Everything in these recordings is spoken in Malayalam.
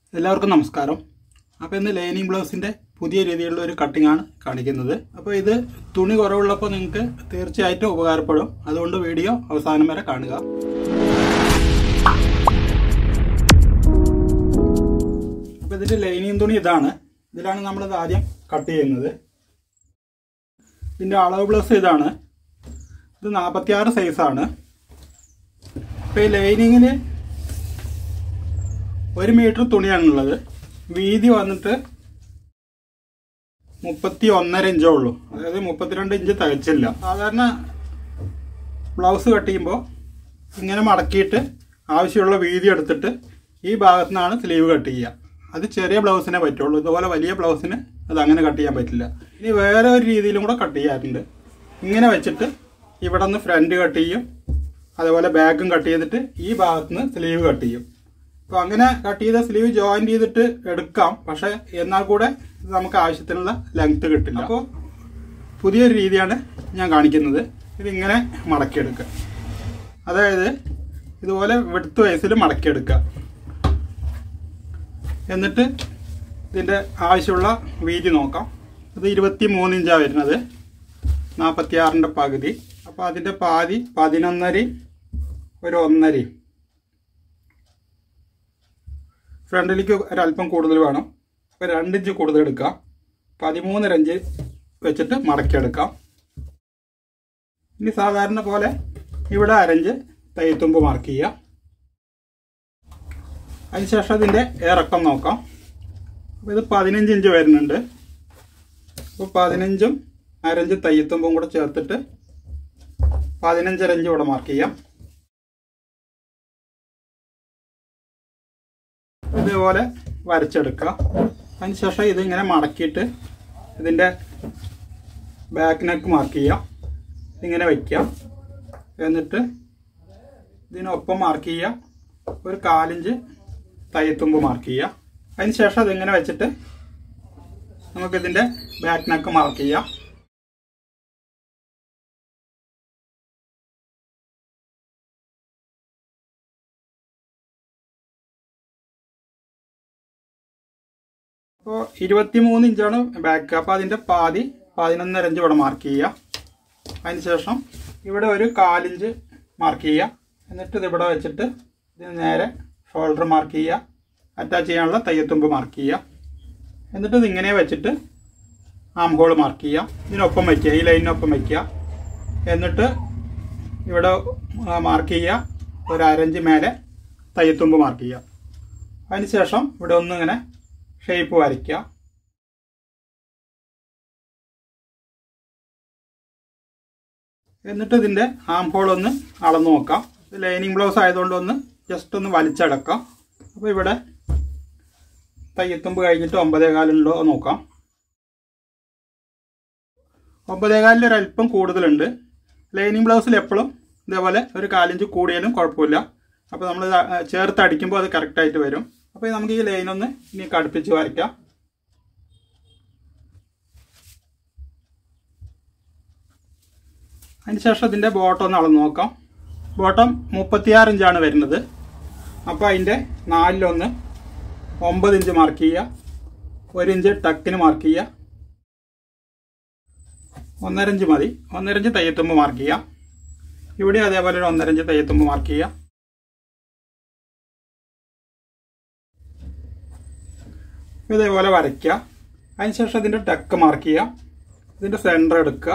എല്ലാവർക്കും നമസ്കാരം അപ്പോൾ ഇന്ന് ലൈനിങ് ബ്ലൗസിൻ്റെ പുതിയ രീതിയിലുള്ള ഒരു കട്ടിംഗ് ആണ് കാണിക്കുന്നത് അപ്പോൾ ഇത് തുണി കുറവുള്ളപ്പോൾ നിങ്ങൾക്ക് തീർച്ചയായിട്ടും ഉപകാരപ്പെടും അതുകൊണ്ട് വീഡിയോ അവസാനം വരെ കാണുക അപ്പോൾ ഇതിൻ്റെ ലൈനിങ് തുണി ഇതാണ് ഇതിലാണ് നമ്മളിത് ആദ്യം കട്ട് ചെയ്യുന്നത് ഇതിൻ്റെ അളവ് ബ്ലൗസ് ഇതാണ് ഇത് നാൽപ്പത്തിയാറ് സൈസാണ് അപ്പോൾ ഈ ലൈനിങ്ങിന് ഒരു മീറ്റർ തുണിയാണുള്ളത് വീതി വന്നിട്ട് മുപ്പത്തി ഒന്നര ഇഞ്ചേ ഉള്ളൂ അതായത് മുപ്പത്തിരണ്ട് ഇഞ്ച് തികച്ചില്ല സാധാരണ ബ്ലൗസ് കട്ട് ചെയ്യുമ്പോൾ ഇങ്ങനെ മടക്കിയിട്ട് ആവശ്യമുള്ള വീതി എടുത്തിട്ട് ഈ ഭാഗത്തു നിന്നാണ് സ്ലീവ് കട്ട് ചെയ്യുക അത് ചെറിയ ബ്ലൗസിനെ പറ്റുള്ളൂ ഇതുപോലെ വലിയ ബ്ലൗസിന് അത് അങ്ങനെ കട്ട് ചെയ്യാൻ പറ്റില്ല ഇനി വേറെ ഒരു രീതിയിലും കൂടെ കട്ട് ചെയ്യാറുണ്ട് ഇങ്ങനെ വെച്ചിട്ട് ഇവിടെ നിന്ന് ഫ്രണ്ട് കട്ട് ചെയ്യും അതേപോലെ ബാക്കും കട്ട് ചെയ്തിട്ട് ഈ ഭാഗത്ത് നിന്ന് സ്ലീവ് കട്ട് ചെയ്യും അപ്പോൾ അങ്ങനെ കട്ട് ചെയ്ത സ്ലീവ് ജോയിൻ ചെയ്തിട്ട് എടുക്കാം പക്ഷെ എന്നാൽ കൂടെ ഇത് നമുക്ക് ആവശ്യത്തിനുള്ള ലെങ്ത് കിട്ടില്ല അപ്പോൾ പുതിയൊരു രീതിയാണ് ഞാൻ കാണിക്കുന്നത് ഇതിങ്ങനെ മടക്കിയെടുക്കുക അതായത് ഇതുപോലെ വെടുത്ത് വയസ്സിൽ മടക്കിയെടുക്കുക എന്നിട്ട് ഇതിൻ്റെ ആവശ്യമുള്ള വീതി നോക്കാം ഇത് ഇരുപത്തി മൂന്ന് ഇഞ്ചാണ് വരുന്നത് നാൽപ്പത്തി ആറിൻ്റെ പകുതി അപ്പോൾ അതിൻ്റെ പാതി പതിനൊന്നരയും ഒരു ഒന്നരയും ഫ്രണ്ടിലേക്ക് ഒരല്പം കൂടുതൽ വേണം അപ്പോൾ രണ്ട് ഇഞ്ച് കൂടുതൽ എടുക്കാം പതിമൂന്നര ഇഞ്ച് വെച്ചിട്ട് മടക്കിയെടുക്കാം ഇനി സാധാരണ പോലെ ഇവിടെ അരഞ്ച് തയ്യത്തുമ്പ് മാർക്ക് ചെയ്യാം അതിനുശേഷം ഇതിൻ്റെ ഇറക്കം നോക്കാം അപ്പോൾ ഇത് പതിനഞ്ച് ഇഞ്ച് വരുന്നുണ്ട് അപ്പോൾ പതിനഞ്ചും അരഞ്ച് തയ്യത്തുമ്പും കൂടെ ചേർത്തിട്ട് പതിനഞ്ചര ഇഞ്ച് ഇവിടെ മാർക്ക് ചെയ്യാം ഇതേപോലെ വരച്ചെടുക്കുക അതിനുശേഷം ഇതിങ്ങനെ മടക്കിയിട്ട് ഇതിൻ്റെ ബാക്ക് നെക്ക് മാർക്ക് ചെയ്യാം ഇങ്ങനെ വയ്ക്കാം എന്നിട്ട് ഇതിനൊപ്പം മാർക്ക് ചെയ്യാം ഒരു കാലിഞ്ച് തയ്യത്തുമ്പ് മാർക്ക് ചെയ്യുക അതിനുശേഷം അതിങ്ങനെ വെച്ചിട്ട് നമുക്കിതിൻ്റെ ബാക്ക് നെക്ക് മാർക്ക് ചെയ്യാം അപ്പോൾ ഇരുപത്തി മൂന്ന് ഇഞ്ചാണ് ബാക്ക് അപ്പോൾ അതിൻ്റെ പാതി പതിനൊന്നര ഇഞ്ച് ഇവിടെ മാർക്ക് ചെയ്യുക അതിനുശേഷം ഇവിടെ ഒരു കാലിഞ്ച് മാർക്ക് ചെയ്യുക എന്നിട്ട് ഇത് ഇവിടെ വെച്ചിട്ട് ഇതിന് നേരെ ഷോൾഡർ മാർക്ക് ചെയ്യുക അറ്റാച്ച് ചെയ്യാനുള്ള തയ്യത്തുമ്പ് മാർക്ക് ചെയ്യുക എന്നിട്ട് ഇതിങ്ങനെ വെച്ചിട്ട് ആം ഹോൾ മാർക്ക് ചെയ്യുക ഇതിനൊപ്പം വയ്ക്കുക ഈ ലൈനിനൊപ്പം വയ്ക്കുക എന്നിട്ട് ഇവിടെ മാർക്ക് ചെയ്യുക ഒരു അരഞ്ച് മേലെ തയ്യത്തുമ്പ് മാർക്ക് ചെയ്യുക അതിനുശേഷം ഇവിടെ ഒന്നിങ്ങനെ ഷേപ്പ് വരയ്ക്കുക എന്നിട്ട് ഇതിൻ്റെ ആം ഹോൾ ഒന്ന് അളന്ന് നോക്കാം ഇത് ലൈനിങ് ബ്ലൗസ് ആയതുകൊണ്ട് ഒന്ന് ജസ്റ്റ് ഒന്ന് വലിച്ചടക്കാം അപ്പോൾ ഇവിടെ തയ്യത്തുമ്പ് കഴിഞ്ഞിട്ട് ഒമ്പതേ കാലുണ്ടോ നോക്കാം ഒമ്പതേ കാലിൽ ഒരല്പം കൂടുതലുണ്ട് ലൈനിങ് ബ്ലൗസിൽ എപ്പോഴും ഇതേപോലെ ഒരു കാലിഞ്ച് കൂടിയാലും കുഴപ്പമില്ല അപ്പോൾ നമ്മൾ ചേർത്ത് അടിക്കുമ്പോൾ അത് കറക്റ്റായിട്ട് വരും അപ്പോൾ നമുക്ക് ഈ ലൈനൊന്ന് ഇനി കടുപ്പിച്ച് വരയ്ക്കാം അതിനുശേഷം ഇതിൻ്റെ ബോട്ടം ഒന്ന് അളന്ന് നോക്കാം ബോട്ടം മുപ്പത്തിയാറ് ഇഞ്ചാണ് വരുന്നത് അപ്പോൾ അതിൻ്റെ നാലിലൊന്ന് ഒമ്പത് ഇഞ്ച് മാർക്ക് ചെയ്യുക ഒരു ഇഞ്ച് ടക്കിന് മാർക്ക് ചെയ്യുക ഒന്നര ഇഞ്ച് മതി ഒന്നര ഇഞ്ച് തയ്യത്തുമ്പ് മാർക്ക് ചെയ്യുക ഇവിടെ അതേപോലെ ഒരു ഒന്നര ഇഞ്ച് തയ്യത്തുമ്പ് മാർക്ക് ചെയ്യുക ഇതേപോലെ വരയ്ക്കുക അതിനുശേഷം ഇതിൻ്റെ ടക്ക് മാർക്ക് ചെയ്യുക ഇതിൻ്റെ സെൻറ്റർ എടുക്കുക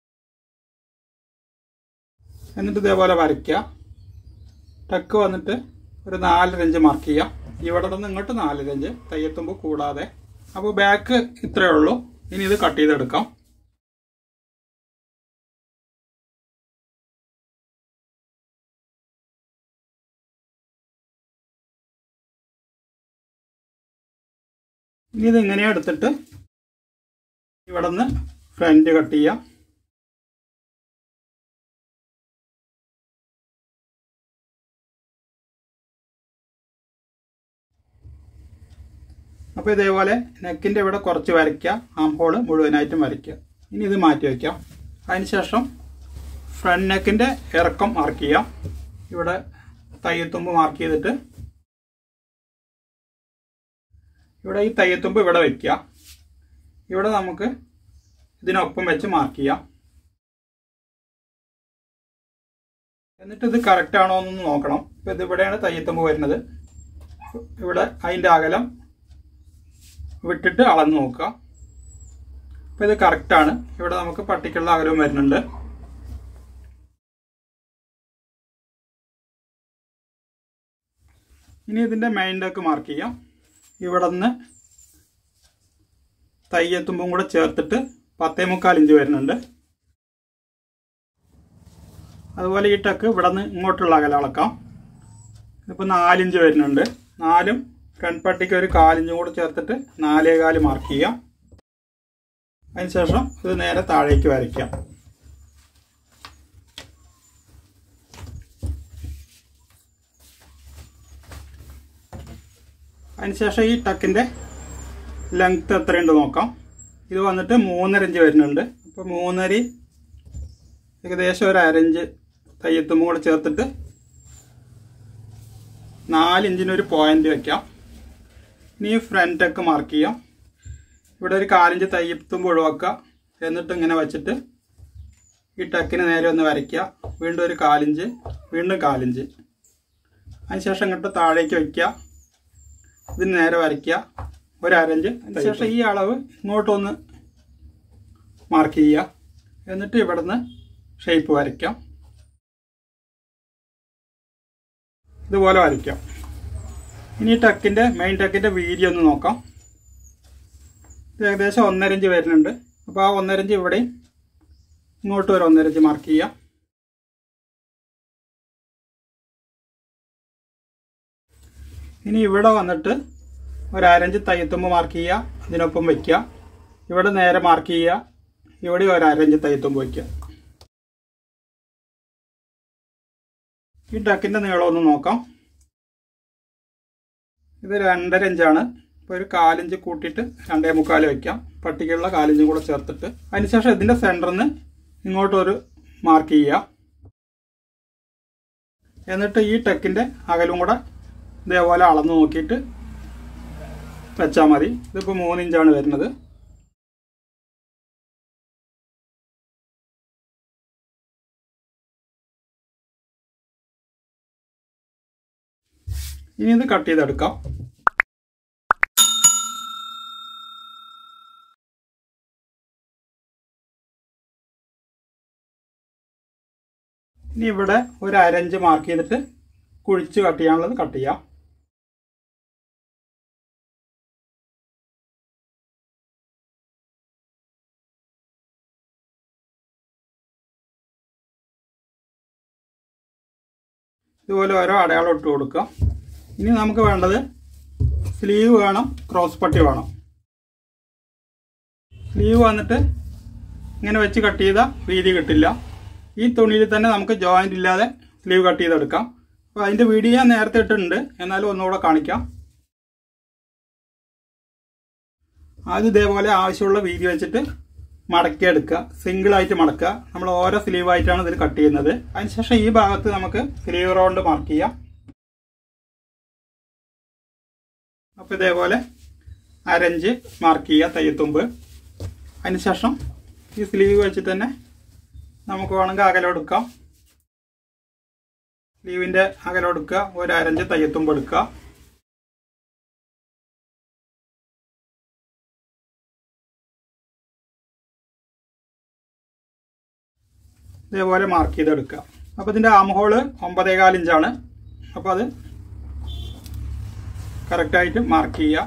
എന്നിട്ട് ഇതേപോലെ വരയ്ക്കുക ടക്ക് വന്നിട്ട് ഒരു നാലര ഇഞ്ച് മാർക്ക് ചെയ്യാം ഇവിടെ നിന്ന് ഇങ്ങോട്ട് നാലര ഇഞ്ച് തയ്യത്തുമ്പോൾ കൂടാതെ അപ്പോൾ ബാക്ക് ഇത്രയേ ഉള്ളൂ ഇനി ഇത് കട്ട് ചെയ്തെടുക്കാം ഇനി ഇത് ഇങ്ങനെ എടുത്തിട്ട് ഇവിടെ നിന്ന് ഫ്രണ്ട് കട്ട് ചെയ്യാം അപ്പോൾ ഇതേപോലെ നെക്കിൻ്റെ ഇവിടെ കുറച്ച് വരയ്ക്കുക ആം ഹോള് മുഴുവനായിട്ടും വരയ്ക്കുക ഇനി ഇത് മാറ്റി വയ്ക്കാം അതിനുശേഷം ഫ്രണ്ട് നെക്കിൻ്റെ ഇറക്കം മാർക്ക് ചെയ്യാം ഇവിടെ തയ്യത്തുമ്പ് മാർക്ക് ചെയ്തിട്ട് ഇവിടെ ഈ തയ്യത്തുമ്പ് ഇവിടെ വെക്കുക ഇവിടെ നമുക്ക് ഇതിനൊപ്പം വെച്ച് മാർക്ക് ചെയ്യാം എന്നിട്ട് ഇത് കറക്റ്റ് ആണോ എന്നൊന്ന് നോക്കണം ഇപ്പം ഇത് ഇവിടെയാണ് തയ്യത്തുമ്പ് വരുന്നത് ഇവിടെ അതിൻ്റെ അകലം വിട്ടിട്ട് അളന്ന് നോക്കുക അപ്പം ഇത് കറക്റ്റാണ് ഇവിടെ നമുക്ക് പട്ടിക്കുള്ള അകലവും വരുന്നുണ്ട് ഇനി ഇതിൻ്റെ മെയിൻ ഡക്ക് മാർക്ക് ചെയ്യാം ഇവിടെ നിന്ന് തയ്യെത്തുമ്പും കൂടെ ചേർത്തിട്ട് പത്തേ മുക്കാൽ ഇഞ്ച് വരുന്നുണ്ട് അതുപോലെ ഈ ടക്ക് ഇവിടെ നിന്ന് ഇങ്ങോട്ടുള്ള അകലം അളക്കാം ഇതിപ്പോൾ നാലിഞ്ച് വരുന്നുണ്ട് നാലും ഫ്രണ്ട് പട്ടിക്ക് ഒരു കാലിഞ്ചും കൂടെ ചേർത്തിട്ട് നാലേ കാല് മാർക്ക് ചെയ്യാം അതിനുശേഷം ഇത് നേരെ താഴേക്ക് വരയ്ക്കാം അതിനുശേഷം ഈ ടക്കിൻ്റെ ലെങ്ത് എത്രയുണ്ട് നോക്കാം ഇത് വന്നിട്ട് മൂന്നര ഇഞ്ച് വരുന്നുണ്ട് അപ്പോൾ മൂന്നരി ഏകദേശം ഒരു അരഞ്ച് തയ്യത്തും കൂടെ ചേർത്തിട്ട് നാലിഞ്ചിനൊരു പോയിന്റ് വെക്കാം ഇനി ഫ്രണ്ട് ഒക്കെ മാർക്ക് ചെയ്യാം ഇവിടെ ഒരു കാലിഞ്ച് തയ്യത്തുമ്പ് ഒഴിവാക്കുക എന്നിട്ട് ഇങ്ങനെ വെച്ചിട്ട് ഈ ടക്കിന് നേരെ ഒന്ന് വരയ്ക്കുക വീണ്ടും ഒരു കാലിഞ്ച് വീണ്ടും കാലിഞ്ച് അതിനുശേഷം ഇങ്ങോട്ട് താഴേക്ക് വയ്ക്കുക ഇതിന് നേരെ വരയ്ക്കുക ഒരു അരഞ്ച് അതിനുശേഷം ഈ അളവ് ഇങ്ങോട്ടൊന്ന് മാർക്ക് ചെയ്യുക എന്നിട്ട് ഇവിടുന്ന് ഷേപ്പ് വരയ്ക്കാം ഇതുപോലെ വരയ്ക്കാം ഇനി ടക്കിൻ്റെ മെയിൻ ടക്കിൻ്റെ വീതി ഒന്ന് നോക്കാം ഇത് ഏകദേശം ഒന്നരഞ്ച് വരുന്നുണ്ട് അപ്പോൾ ആ ഒന്നരഞ്ച് ഇവിടെയും ഇങ്ങോട്ട് ഒരു ഒന്നരഞ്ച് മാർക്ക് ചെയ്യാം ഇനി ഇവിടെ വന്നിട്ട് ഒരു അരഞ്ച് തയ്യത്തുമ്പ് മാർക്ക് ചെയ്യുക അതിനൊപ്പം വയ്ക്കുക ഇവിടെ നേരെ മാർക്ക് ചെയ്യുക ഇവിടെ ഒരു അരഞ്ച് തയ്യത്തുമ്പ് വയ്ക്കുക ഈ ടക്കിൻ്റെ നീളം ഒന്ന് നോക്കാം ഇത് രണ്ടര ഇഞ്ചാണ് ഇപ്പോൾ ഒരു കാലിഞ്ച് കൂട്ടിയിട്ട് രണ്ടേ മുക്കാൽ വയ്ക്കാം പട്ടികയുള്ള കാലിഞ്ചും കൂടെ ചേർത്തിട്ട് അതിനുശേഷം ഇതിൻ്റെ സെൻറ്ററിൽ നിന്ന് ഇങ്ങോട്ടൊരു മാർക്ക് ചെയ്യുക എന്നിട്ട് ഈ ടെക്കിൻ്റെ അകലും കൂടെ ഇതേപോലെ അളന്ന് നോക്കിയിട്ട് വെച്ചാൽ മതി ഇതിപ്പോൾ മൂന്നിഞ്ചാണ് വരുന്നത് ഇനി ഇത് കട്ട് ചെയ്തെടുക്കാം ഇനി ഇവിടെ ഒരു അരഞ്ച് മാർക്ക് ചെയ്തിട്ട് കുഴിച്ച് കട്ട് ചെയ്യാനുള്ളത് കട്ട് ചെയ്യാം ഇതുപോലെ ഓരോ അടയാളം ഇട്ട് കൊടുക്കുക ഇനി നമുക്ക് വേണ്ടത് സ്ലീവ് വേണം ക്രോസ് പട്ടി വേണം സ്ലീവ് വന്നിട്ട് ഇങ്ങനെ വെച്ച് കട്ട് ചെയ്താൽ വീതി കിട്ടില്ല ഈ തുണിയിൽ തന്നെ നമുക്ക് ജോയിൻ്റ് ഇല്ലാതെ സ്ലീവ് കട്ട് ചെയ്തെടുക്കാം അപ്പോൾ അതിൻ്റെ വീഡിയോ ഞാൻ നേരത്തെ ഇട്ടിട്ടുണ്ട് എന്നാലും ഒന്നുകൂടെ കാണിക്കാം ആദ്യം ഇതേപോലെ ആവശ്യമുള്ള വീതി വെച്ചിട്ട് മടക്കി എടുക്കുക സിംഗിളായിട്ട് മടക്കുക നമ്മൾ ഓരോ സ്ലീവായിട്ടാണ് ഇതിൽ കട്ട് ചെയ്യുന്നത് അതിനുശേഷം ഈ ഭാഗത്ത് നമുക്ക് സ്ലീവ് റൗണ്ട് മാർക്ക് ചെയ്യാം അപ്പോൾ ഇതേപോലെ അരഞ്ച് മാർക്ക് ചെയ്യുക തയ്യത്തുമ്പ് അതിനുശേഷം ഈ സ്ലീവ് വെച്ചിട്ട് തന്നെ നമുക്ക് വേണമെങ്കിൽ അകലം എടുക്കാം സ്ലീവിൻ്റെ അകലം എടുക്കുക ഒരു അരഞ്ച് തയ്യത്തുമ്പ് എടുക്കുക ഇതേപോലെ മാർക്ക് ചെയ്തെടുക്കുക അപ്പോൾ ഇതിൻ്റെ ആം ഹോള് ഒമ്പതേകാൽ ഇഞ്ചാണ് അപ്പോൾ അത് കറക്റ്റായിട്ട് മാർക്ക് ചെയ്യുക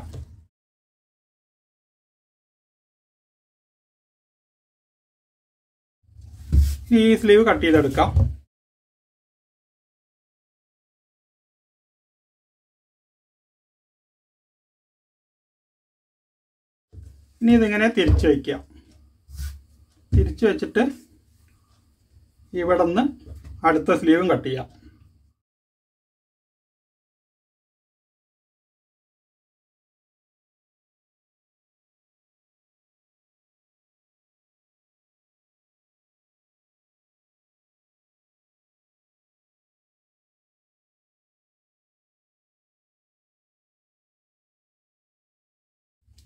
ഈ സ്ലീവ് കട്ട് ചെയ്തെടുക്കാം ഇനി ഇതിങ്ങനെ തിരിച്ചു വയ്ക്കാം തിരിച്ചു വെച്ചിട്ട് ഇവിടെ നിന്ന് അടുത്ത സ്ലീവും കട്ട് ചെയ്യാം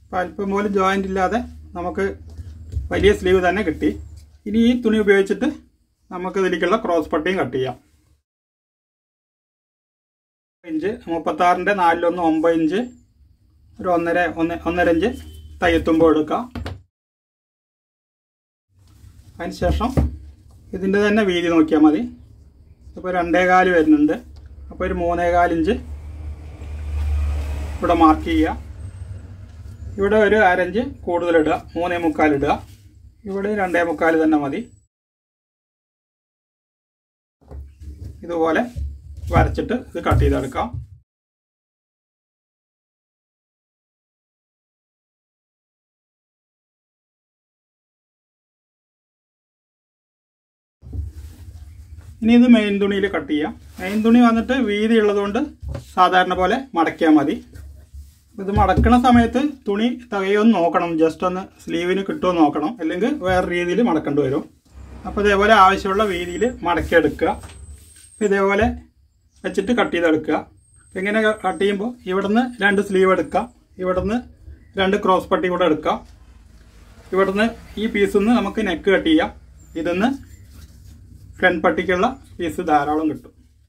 അപ്പോൾ അല്പം പോലും ജോയിൻ്റ് ഇല്ലാതെ നമുക്ക് വലിയ സ്ലീവ് തന്നെ കിട്ടി ഇനി ഈ തുണി ഉപയോഗിച്ചിട്ട് നമുക്ക് ഇതിലേക്കുള്ള ക്രോസ് പട്ടിയും കട്ട് ചെയ്യാം ഇഞ്ച് മുപ്പത്താറിൻ്റെ നാലിലൊന്ന് ഒമ്പത് ഇഞ്ച് ഒരു ഒന്നര ഒന്ന് ഒന്നര ഇഞ്ച് തയ്യത്തുമ്പോൾ എടുക്കാം അതിനുശേഷം ഇതിൻ്റെ തന്നെ വീതി നോക്കിയാൽ മതി ഇപ്പോൾ രണ്ടേകാല് വരുന്നുണ്ട് അപ്പോൾ ഒരു മൂന്നേകാൽ ഇഞ്ച് ഇവിടെ മാർക്ക് ചെയ്യുക ഇവിടെ ഒരു അരഞ്ച് കൂടുതലിടുക മൂന്നേ മുക്കാൽ ഇടുക ഇവിടെ രണ്ടേ മുക്കാൽ തന്നെ മതി ഇതുപോലെ വരച്ചിട്ട് ഇത് കട്ട് ചെയ്തെടുക്കാം ഇനി ഇത് മെയിൻ തുണിയിൽ കട്ട് ചെയ്യാം മെയിൻ തുണി വന്നിട്ട് വീതി ഉള്ളതുകൊണ്ട് സാധാരണ പോലെ മടക്കിയാൽ മതി ഇത് മടക്കണ സമയത്ത് തുണി തകയൊന്ന് നോക്കണം ജസ്റ്റ് ഒന്ന് സ്ലീവിന് കിട്ടുമോ നോക്കണം അല്ലെങ്കിൽ വേറെ രീതിയിൽ മടക്കേണ്ടി വരും അപ്പോൾ ഇതേപോലെ ആവശ്യമുള്ള വീതിയിൽ മടക്കിയെടുക്കുക അപ്പോൾ ഇതേപോലെ വെച്ചിട്ട് കട്ട് ചെയ്തെടുക്കുക അപ്പോൾ ഇങ്ങനെ കട്ട് ചെയ്യുമ്പോൾ ഇവിടുന്ന് രണ്ട് സ്ലീവ് എടുക്കുക ഇവിടുന്ന് രണ്ട് ക്രോസ് പട്ടി കൂടെ എടുക്കാം ഇവിടുന്ന് ഈ പീസിൽ നിന്ന് നമുക്ക് നെക്ക് കട്ട് ചെയ്യാം ഇതിന്ന് ഫ്രണ്ട് പട്ടിക്കുള്ള പീസ് ധാരാളം കിട്ടും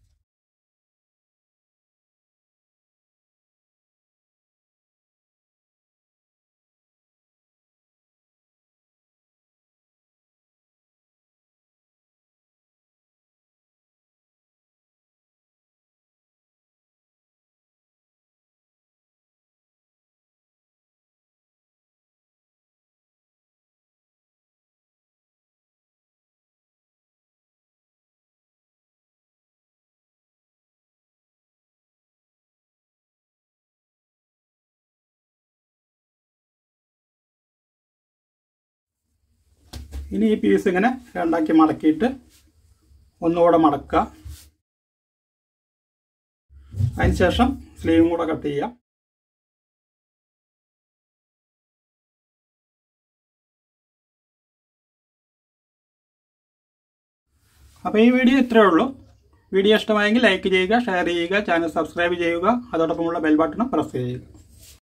ഇനി ഈ പീസ് ഇങ്ങനെ രണ്ടാക്കി മടക്കിയിട്ട് ഒന്നുകൂടെ മടക്കുക അതിനുശേഷം സ്ലീവും കൂടെ കട്ട് ചെയ്യാം അപ്പോൾ ഈ വീഡിയോ ഇത്രയേ ഉള്ളൂ വീഡിയോ ഇഷ്ടമായെങ്കിൽ ലൈക്ക് ചെയ്യുക ഷെയർ ചെയ്യുക ചാനൽ സബ്സ്ക്രൈബ് ചെയ്യുക അതോടൊപ്പമുള്ള ബെൽ ബട്ടൺ പ്രസ് ചെയ്യുക